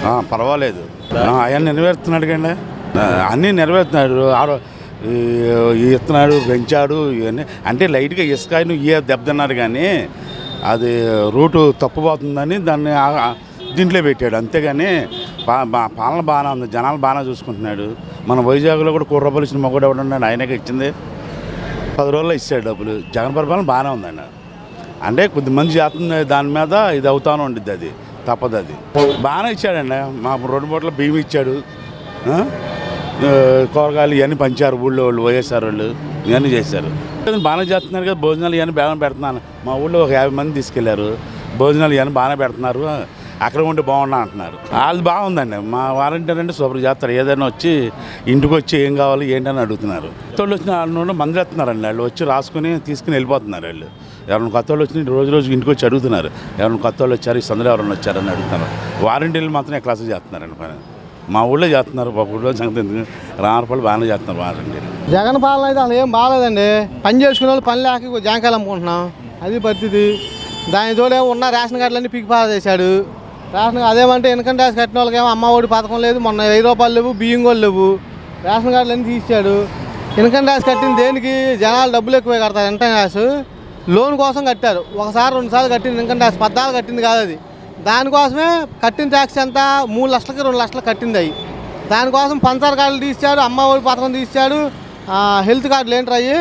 ఆ, పర్వాలేదు అవన్నీ నెరవేరుతున్నాడు కండి అన్నీ నెరవేరుతున్నాడు ఆరో- ఈ- ఈ ఇస్తున్నాడు పెంచాడు ఇవన్నీ అంటే లైట్గా ఇసుక ఇయ్య దెబ్బతిన్నాడు కానీ అది రూటు తప్పుపోతుందని దాన్ని ఆ- ఆ దీంట్లో పెట్టాడు అంతేగాని బా బా- పాలన బాగానే ఉంది జనాలు బాగానే చూసుకుంటున్నాడు మన వైజాగ్లో కూడా కోటి రూపాయలు ఇచ్చిన మగడు ఎవడు ఉన్నాడు ఆయనకే ఇచ్చింది పది రోజుల్లో ఇచ్చాడు డబ్బులు జగన్ పరిపాలన బాగానే ఉందండి అంటే కొద్దిమంది చేస్తుంది దాని మీద ఇది అవుతానే ఉండిద్ది అది తప్పదు అది బాగానే ఇచ్చాడండి మా రెండు పూట్ల బియ్యం ఇచ్చాడు ఆ? ఆ, కూరగాయలు ఇవన్నీ పంచారు ఊళ్ళో వాళ్ళు వైఎస్ఆర్ వాళ్ళు ఇవన్నీ చేశారు బాగానే చేస్తున్నారు కదా భోజనాలు ఇవన్నీ బాగానే పెడుతున్నాను మా ఊళ్ళో ఒక యాభై మంది తీసుకెళ్లారు భోజనాలు ఇవన్నీ బాగానే పెడుతున్నారు అక్కడ ఉండి బాగున్నా అంటున్నారు వాళ్ళు బాగుందండి మా వారంటీర్ అంటే సూపర్ చేస్తారు ఏదైనా వచ్చి ఇంటికి వచ్చి ఏం కావాలి ఏంటని అడుగుతున్నారు కొత్త వాళ్ళు వచ్చిన వాళ్ళ నుండి మందులు ఎత్తున్నారండి వాళ్ళు వచ్చి రాసుకుని తీసుకుని వెళ్ళిపోతున్నారు వాళ్ళు ఎవరైనా కొత్త వాళ్ళు వచ్చి రోజు రోజు ఇంటికి వచ్చి అడుగుతున్నారు ఎవరైనా కొత్త వాళ్ళు వచ్చారు ఈ సందులో ఎవరైనా వచ్చారని అడుగుతున్నారు వారంటీలు మాత్రం క్లాసులు చేస్తున్నారండి పని మా ఊళ్ళో చేస్తున్నారు ఒక ఊళ్ళో సంగతి ఎందుకు రామరపల్లి బాగానే చేస్తున్నారు వారంటీలు జగన్ పాలన అయితే అసలు ఏం బాగాలేదండి పని చేసుకునే వాళ్ళు పని లేక జాంకాయలు అమ్ముకుంటున్నాం అది పరిస్థితి దాని తోడే ఉన్న రేషన్ కార్డులన్నీ పీకి పార చేశాడు రేషన్ అదేమంటే ఇన్కమ్ ట్యాక్స్ కట్టిన వాళ్ళకి ఏమో అమ్మ ఒడి పథకం లేదు మొన్న వెయ్యి రూపాయలు లేవు బియ్యం కూడా లేవు రేషన్ కార్డులన్నీ తీసాడు ఇన్కమ్ ట్యాక్స్ కట్టింది దేనికి జనాలు డబ్బులు ఎక్కువే కడతారు ఇన్కమ్ ట్యాక్స్ లోన్ కోసం కట్టారు ఒకసారి రెండు సార్లు కట్టింది ఇన్కమ్ ట్యాక్స్ పద్నాలుగు కట్టింది కాదు అది దానికోసమే కట్టిన ట్యాక్స్ ఎంత మూడు లక్షలకి రెండు లక్షలు కట్టింది అవి దానికోసం పంచర్ కార్డులు తీశాడు అమ్మ ఒడి పథకం తీశాడు ఆ, హెల్త్ కార్డులు ఏంటి అయ్యి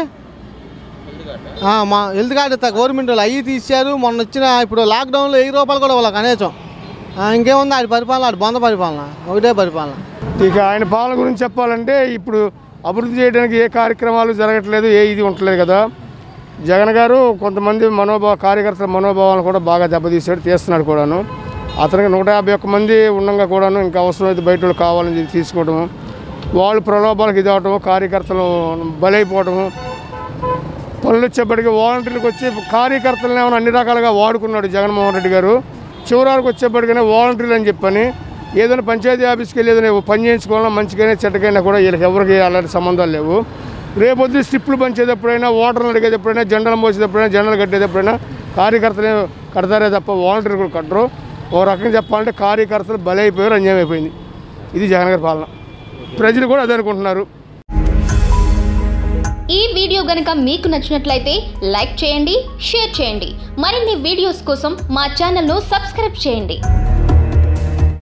ఆ, మా హెల్త్ కార్డు ఇస్తా గవర్నమెంట్ వాళ్ళు అవి తీశారు మొన్న వచ్చిన ఇప్పుడు లాక్డౌన్లో వెయ్యి రూపాయలు కూడా వాళ్ళకి కనీసం ఆ, ఇంకేముంది ఆడి పరిపాలన ఆడి బొంద పరిపాలన ఒకటే పరిపాలన ఇక ఆయన పాలన గురించి చెప్పాలంటే ఇప్పుడు అభివృద్ధి చేయడానికి ఏ కార్యక్రమాలు జరగట్లేదు ఏ ఇది ఉండట్లేదు కదా జగన్ గారు కొంతమంది మనోభావ కార్యకర్తల మనోభావాలను కూడా బాగా దెబ్బతీసాడు తీస్తున్నాడు కూడాను అతనికి నూట యాభై ఒక్క మంది ఉండగా కూడాను ఇంకా అవసరమైతే బయట వాళ్ళు కావాలని చెప్పి తీసుకోవడము వాళ్ళు ప్రలోభాలకు ఇది అవటము కార్యకర్తలు బలైపోవటము పనులు వచ్చేప్పటికి వాలంటీర్లకు వచ్చి కార్యకర్తలను ఏమైనా అన్ని రకాలుగా వాడుకున్నాడు జగన్మోహన్ రెడ్డి గారు చివరికి వచ్చేప్పటికైనా వాలంటీర్లు అని చెప్పని ఏదైనా పంచాయతీ ఆఫీస్కి వెళ్ళి ఏదైనా పని చేయించుకోవాలన్నా మంచిగానే చెడ్డకైనా కూడా వీళ్ళకి ఎవరికి అలాంటి సంబంధాలు లేవు రేపొద్దు స్లిప్లు పంచేటప్పుడైనా ఓటర్లు అడిగేటప్పుడైనా జెండాలు మోసేటప్పుడైనా జెండాలు కట్టేటప్పుడైనా కార్యకర్తలు కడతారే తప్ప వాలంటీర్లు కూడా కట్టరు ఓ రకంగా చెప్పాలంటే కార్యకర్తలు బలైపోయారు అన్యాయం అయిపోయింది ఇది జగన్ గారి పాలన ప్రజలు కూడా అదే అనుకుంటున్నారు ఈ వీడియో గనుక మీకు నచ్చినట్లయితే లైక్ చేయండి షేర్ చేయండి మరిన్ని వీడియోస్ కోసం మా ఛానల్ను సబ్స్క్రైబ్ చేయండి